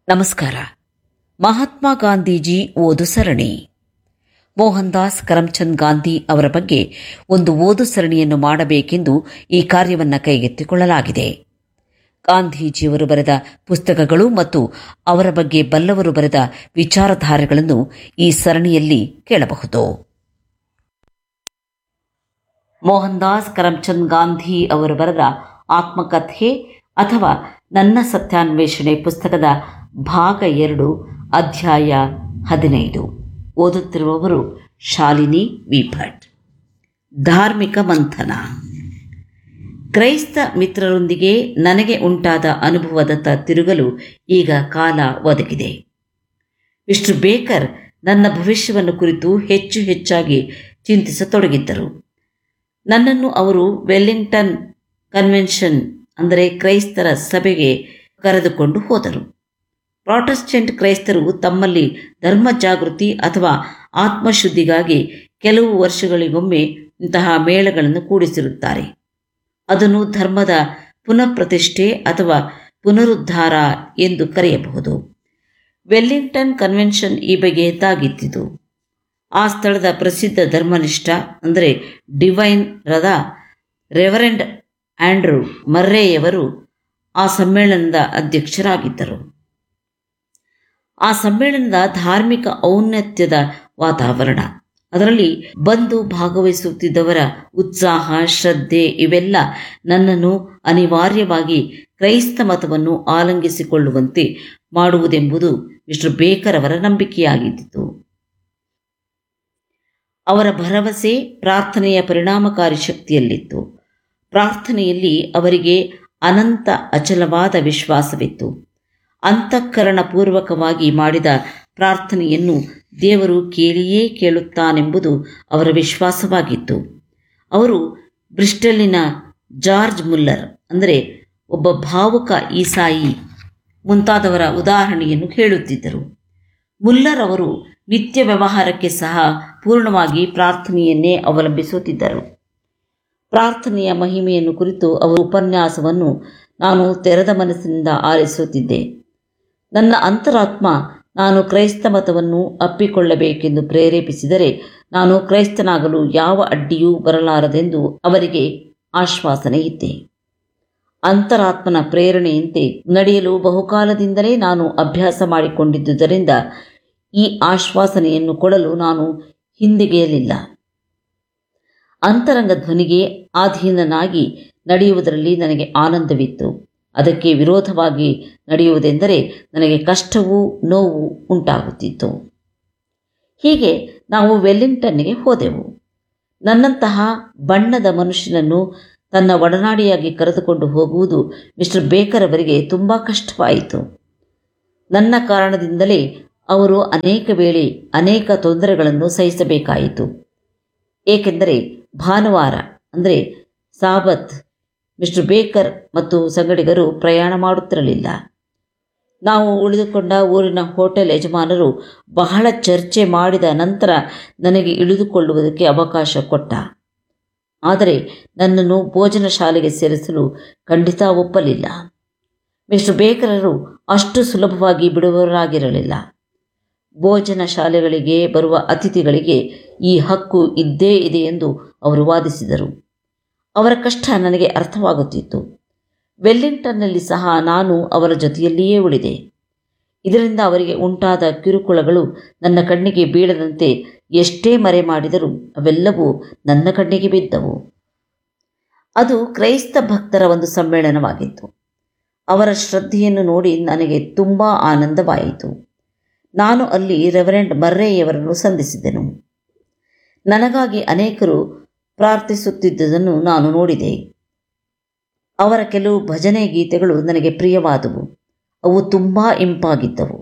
ನಮಸ್ಕಾರ ಮಹಾತ್ಮ ಗಾಂಧೀಜಿ ಓದು ಸರಣಿ ಮೋಹನ್ ದಾಸ್ ಕರಮ್ಚಂದ್ ಗಾಂಧಿ ಅವರ ಬಗ್ಗೆ ಒಂದು ಓದು ಸರಣಿಯನ್ನು ಮಾಡಬೇಕೆಂದು ಈ ಕಾರ್ಯವನ್ನು ಕೈಗೆತ್ತಿಕೊಳ್ಳಲಾಗಿದೆ ಗಾಂಧೀಜಿಯವರು ಬರೆದ ಪುಸ್ತಕಗಳು ಮತ್ತು ಅವರ ಬಗ್ಗೆ ಬಲ್ಲವರು ಬರೆದ ವಿಚಾರಧಾರೆಗಳನ್ನು ಈ ಸರಣಿಯಲ್ಲಿ ಕೇಳಬಹುದು ಮೋಹನ್ ದಾಸ್ ಕರಮ್ಚಂದ್ ಗಾಂಧಿ ಅವರು ಬರೆದ ಆತ್ಮಕಥೆ ಅಥವಾ ನನ್ನ ಸತ್ಯಾನ್ವೇಷಣೆ ಪುಸ್ತಕದ ಭಾಗ ಎರಡು ಅಧ್ಯಾಯ ಹದಿನೈದು ಓದುತ್ತಿರುವವರು ಶಾಲಿನಿ ವಿಭಟ್ ಧಾರ್ಮಿಕ ಮಂಥನ ಕ್ರೈಸ್ತ ಮಿತ್ರರೊಂದಿಗೆ ನನಗೆ ಉಂಟಾದ ಅನುಭವದತ್ತ ತಿರುಗಲು ಈಗ ಕಾಲ ಒದಗಿದೆ ಮಿಸ್ಟರ್ ಬೇಕರ್ ನನ್ನ ಭವಿಷ್ಯವನ್ನು ಕುರಿತು ಹೆಚ್ಚು ಹೆಚ್ಚಾಗಿ ಚಿಂತಿಸತೊಡಗಿದ್ದರು ನನ್ನನ್ನು ಅವರು ವೆಲ್ಲಿಂಗ್ಟನ್ ಕನ್ವೆನ್ಷನ್ ಅಂದರೆ ಕ್ರೈಸ್ತರ ಸಭೆಗೆ ಕರೆದುಕೊಂಡು ಹೋದರು ಪ್ರಾಟೆಸ್ಟೆಂಟ್ ಕ್ರೈಸ್ತರು ತಮ್ಮಲ್ಲಿ ಧರ್ಮ ಜಾಗೃತಿ ಅಥವಾ ಆತ್ಮಶುದ್ಧಿಗಾಗಿ ಕೆಲವು ವರ್ಷಗಳಿಗೊಮ್ಮೆ ಇಂತಹ ಮೇಳಗಳನ್ನು ಕೂಡಿಸಿರುತ್ತಾರೆ ಅದನ್ನು ಧರ್ಮದ ಪುನಃಪ್ರತಿಷ್ಠೆ ಅಥವಾ ಪುನರುದ್ಧಾರ ಎಂದು ಕರೆಯಬಹುದು ವೆಲ್ಲಿಂಗ್ಟನ್ ಕನ್ವೆನ್ಷನ್ ಈ ಬಗೆಯದ್ದಾಗಿದ್ದಿತು ಆ ಸ್ಥಳದ ಪ್ರಸಿದ್ಧ ಧರ್ಮನಿಷ್ಠ ಅಂದರೆ ಡಿವೈನ್ ರದ ರೆವರೆಂಡ್ ಆಂಡ್ರೂ ಮರ್ರೆಯವರು ಆ ಸಮ್ಮೇಳನದ ಅಧ್ಯಕ್ಷರಾಗಿದ್ದರು ಆ ಸಮ್ಮೇಳನದ ಧಾರ್ಮಿಕ ಔನ್ನತ್ಯದ ವಾತಾವರಣ ಅದರಲ್ಲಿ ಬಂದು ಭಾಗವಹಿಸುತ್ತಿದ್ದವರ ಉತ್ಸಾಹ ಶ್ರದ್ಧೆ ಇವೆಲ್ಲ ನನ್ನನ್ನು ಅನಿವಾರ್ಯವಾಗಿ ಕ್ರೈಸ್ತ ಮತವನ್ನು ಆಲಂಗಿಸಿಕೊಳ್ಳುವಂತೆ ಮಾಡುವುದೆಂಬುದು ಮಿಸ್ಟರ್ ಬೇಕರ್ ಅವರ ನಂಬಿಕೆಯಾಗಿದ್ದಿತು ಅವರ ಭರವಸೆ ಪ್ರಾರ್ಥನೆಯ ಪರಿಣಾಮಕಾರಿ ಶಕ್ತಿಯಲ್ಲಿತ್ತು ಪ್ರಾರ್ಥನೆಯಲ್ಲಿ ಅವರಿಗೆ ಅನಂತ ಅಚಲವಾದ ವಿಶ್ವಾಸವಿತ್ತು ಅಂತಃಕರಣಪೂರ್ವಕವಾಗಿ ಮಾಡಿದ ಪ್ರಾರ್ಥನೆಯನ್ನು ದೇವರು ಕೇಳಿಯೇ ಕೇಳುತ್ತಾನೆಂಬುದು ಅವರ ವಿಶ್ವಾಸವಾಗಿತ್ತು ಅವರು ಬ್ರಿಸ್ಟಲ್ಲಿನ ಜಾರ್ಜ್ ಮುಲ್ಲರ್ ಅಂದರೆ ಒಬ್ಬ ಭಾವುಕ ಈಸಾಯಿ ಮುಂತಾದವರ ಉದಾಹರಣೆಯನ್ನು ಹೇಳುತ್ತಿದ್ದರು ಮುಲ್ಲರ್ ಅವರು ನಿತ್ಯ ವ್ಯವಹಾರಕ್ಕೆ ಸಹ ಪೂರ್ಣವಾಗಿ ಪ್ರಾರ್ಥನೆಯನ್ನೇ ಅವಲಂಬಿಸುತ್ತಿದ್ದರು ಪ್ರಾರ್ಥನೆಯ ಮಹಿಮೆಯನ್ನು ಕುರಿತು ಅವರ ಉಪನ್ಯಾಸವನ್ನು ನಾನು ತೆರೆದ ಮನಸ್ಸಿನಿಂದ ಆಲಿಸುತ್ತಿದ್ದೆ ನನ್ನ ಅಂತರಾತ್ಮ ನಾನು ಕ್ರೈಸ್ತ ಮತವನ್ನು ಅಪ್ಪಿಕೊಳ್ಳಬೇಕೆಂದು ಪ್ರೇರೇಪಿಸಿದರೆ ನಾನು ಕ್ರೈಸ್ತನಾಗಲು ಯಾವ ಅಡ್ಡಿಯೂ ಬರಲಾರದೆಂದು ಅವರಿಗೆ ಆಶ್ವಾಸನೆ ಇದ್ದೆ ಅಂತರಾತ್ಮನ ಪ್ರೇರಣೆಯಂತೆ ನಡೆಯಲು ಬಹುಕಾಲದಿಂದಲೇ ನಾನು ಅಭ್ಯಾಸ ಮಾಡಿಕೊಂಡಿದ್ದುದರಿಂದ ಈ ಆಶ್ವಾಸನೆಯನ್ನು ಕೊಡಲು ನಾನು ಹಿಂದಿಗೆಯಲಿಲ್ಲ ಅಂತರಂಗ ಧ್ವನಿಗೆ ಆಧೀನನಾಗಿ ನಡೆಯುವುದರಲ್ಲಿ ನನಗೆ ಆನಂದವಿತ್ತು ಅದಕ್ಕೆ ವಿರೋಧವಾಗಿ ನಡೆಯುವುದೆಂದರೆ ನನಗೆ ಕಷ್ಟವೂ ನೋವು ಉಂಟಾಗುತ್ತಿತ್ತು ಹೀಗೆ ನಾವು ವೆಲ್ಲಿಂಗ್ಟನ್ನಿಗೆ ಹೋದೆವು ನನ್ನಂತಹ ಬಣ್ಣದ ಮನುಷ್ಯನನ್ನು ತನ್ನ ಒಡನಾಡಿಯಾಗಿ ಕರೆದುಕೊಂಡು ಹೋಗುವುದು ಮಿಸ್ಟರ್ ಬೇಕರ್ ಅವರಿಗೆ ತುಂಬ ಕಷ್ಟವಾಯಿತು ನನ್ನ ಕಾರಣದಿಂದಲೇ ಅವರು ಅನೇಕ ವೇಳೆ ಅನೇಕ ತೊಂದರೆಗಳನ್ನು ಸಹಿಸಬೇಕಾಯಿತು ಏಕೆಂದರೆ ಭಾನುವಾರ ಅಂದರೆ ಸಾಬತ್ ಮಿಸ್ಟರ್ ಬೇಕರ್ ಮತ್ತು ಸಂಗಡಿಗರು ಪ್ರಯಾಣ ಮಾಡುತ್ತಿರಲಿಲ್ಲ ನಾವು ಉಳಿದುಕೊಂಡ ಊರಿನ ಹೋಟೆಲ್ ಯಜಮಾನರು ಬಹಳ ಚರ್ಚೆ ಮಾಡಿದ ನಂತರ ನನಗೆ ಇಳಿದುಕೊಳ್ಳುವುದಕ್ಕೆ ಅವಕಾಶ ಕೊಟ್ಟ ಆದರೆ ನನ್ನನ್ನು ಭೋಜನ ಶಾಲೆಗೆ ಸೇರಿಸಲು ಖಂಡಿತ ಒಪ್ಪಲಿಲ್ಲ ಮಿಸ್ಟರ್ ಬೇಕರರು ಅಷ್ಟು ಸುಲಭವಾಗಿ ಬಿಡುವವರಾಗಿರಲಿಲ್ಲ ಭೋಜನ ಶಾಲೆಗಳಿಗೆ ಬರುವ ಅತಿಥಿಗಳಿಗೆ ಈ ಹಕ್ಕು ಇದ್ದೇ ಇದೆ ಎಂದು ಅವರು ವಾದಿಸಿದರು ಅವರ ಕಷ್ಟ ನನಗೆ ಅರ್ಥವಾಗುತ್ತಿತ್ತು ವೆಲ್ಲಿಂಗ್ಟನ್ನಲ್ಲಿ ಸಹ ನಾನು ಅವರ ಜೊತೆಯಲ್ಲಿಯೇ ಉಳಿದೆ ಇದರಿಂದ ಅವರಿಗೆ ಉಂಟಾದ ಕಿರುಕುಳಗಳು ನನ್ನ ಕಣ್ಣಿಗೆ ಬೀಳದಂತೆ ಎಷ್ಟೇ ಮರೆ ಮಾಡಿದರೂ ಅವೆಲ್ಲವೂ ನನ್ನ ಕಣ್ಣಿಗೆ ಬಿದ್ದವು ಅದು ಕ್ರೈಸ್ತ ಭಕ್ತರ ಒಂದು ಸಮ್ಮೇಳನವಾಗಿತ್ತು ಅವರ ಶ್ರದ್ಧೆಯನ್ನು ನೋಡಿ ನನಗೆ ತುಂಬ ಆನಂದವಾಯಿತು ನಾನು ಅಲ್ಲಿ ರೆವರೆಂಡ್ ಮರ್ರೆಯವರನ್ನು ಸಂಧಿಸಿದೆನು ನನಗಾಗಿ ಅನೇಕರು ಪ್ರಾರ್ಥಿಸುತ್ತಿದ್ದುದನ್ನು ನಾನು ನೋಡಿದೆ ಅವರ ಕೆಲವು ಭಜನೆ ಗೀತೆಗಳು ನನಗೆ ಪ್ರಿಯವಾದವು ಅವು ತುಂಬ ಇಂಪಾಗಿದ್ದವು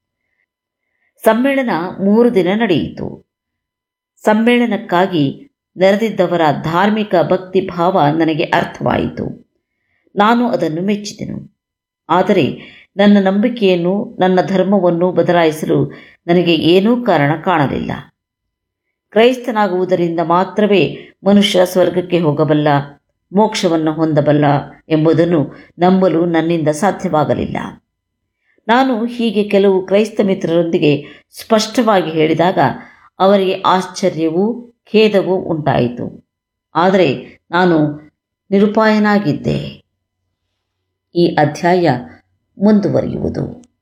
ಸಮ್ಮೇಳನ ಮೂರು ದಿನ ನಡೆಯಿತು ಸಮ್ಮೇಳನಕ್ಕಾಗಿ ನೆರೆದಿದ್ದವರ ಧಾರ್ಮಿಕ ಭಕ್ತಿ ಭಾವ ನನಗೆ ಅರ್ಥವಾಯಿತು ನಾನು ಅದನ್ನು ಮೆಚ್ಚಿದೆನು ಆದರೆ ನನ್ನ ನಂಬಿಕೆಯನ್ನು ನನ್ನ ಧರ್ಮವನ್ನು ಬದಲಾಯಿಸಲು ನನಗೆ ಏನೂ ಕಾರಣ ಕಾಣಲಿಲ್ಲ ಕ್ರೈಸ್ತನಾಗುವುದರಿಂದ ಮಾತ್ರವೇ ಮನುಷ್ಯ ಸ್ವರ್ಗಕ್ಕೆ ಹೋಗಬಲ್ಲ ಮೋಕ್ಷವನ್ನು ಹೊಂದಬಲ್ಲ ಎಂಬುದನ್ನು ನಂಬಲು ನನ್ನಿಂದ ಸಾಧ್ಯವಾಗಲಿಲ್ಲ ನಾನು ಹೀಗೆ ಕೆಲವು ಕ್ರೈಸ್ತ ಮಿತ್ರರೊಂದಿಗೆ ಸ್ಪಷ್ಟವಾಗಿ ಹೇಳಿದಾಗ ಅವರಿಗೆ ಆಶ್ಚರ್ಯವೂ ಖೇದವೂ ಉಂಟಾಯಿತು ಆದರೆ ನಾನು ನಿರುಪಾಯನಾಗಿದ್ದೆ ಈ ಅಧ್ಯಾಯ ಮುಂದುವರಿಯುವುದು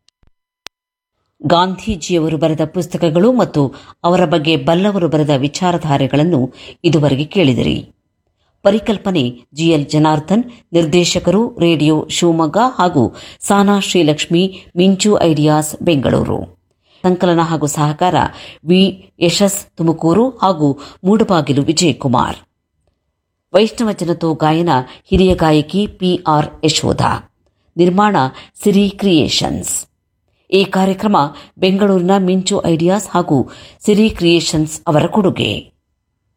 ಗಾಂಧೀಜಿಯವರು ಬರೆದ ಪುಸ್ತಕಗಳು ಮತ್ತು ಅವರ ಬಗ್ಗೆ ಬಲ್ಲವರು ಬರೆದ ವಿಚಾರಧಾರೆಗಳನ್ನು ಇದುವರೆಗೆ ಕೇಳಿದಿರಿ ಪರಿಕಲ್ಪನೆ ಜಿಎಲ್ ಜನಾರ್ದನ್ ನಿರ್ದೇಶಕರು ರೇಡಿಯೋ ಶಿವಮೊಗ್ಗ ಹಾಗೂ ಸಾನಾ ಶ್ರೀಲಕ್ಷ್ಮಿ ಮಿಂಚು ಐಡಿಯಾಸ್ ಬೆಂಗಳೂರು ಸಂಕಲನ ಹಾಗೂ ಸಹಕಾರ ವಿ ಯಶಸ್ ತುಮಕೂರು ಹಾಗೂ ಮೂಡಬಾಗಿಲು ವಿಜಯಕುಮಾರ್ ವೈಷ್ಣವ ಜನತೋ ಗಾಯನ ಹಿರಿಯ ಗಾಯಕಿ ಪಿಆರ್ ಯಶೋಧ ನಿರ್ಮಾಣ ಸಿರಿ ಕ್ರಿಯೇಷನ್ಸ್ ಈ ಕಾರ್ಯಕ್ರಮ ಬೆಂಗಳೂರಿನ ಮಿಂಚು ಐಡಿಯಾಸ್ ಹಾಗೂ ಸಿರಿ ಕ್ರಿಯೇಷನ್ಸ್ ಅವರ ಕೊಡುಗೆ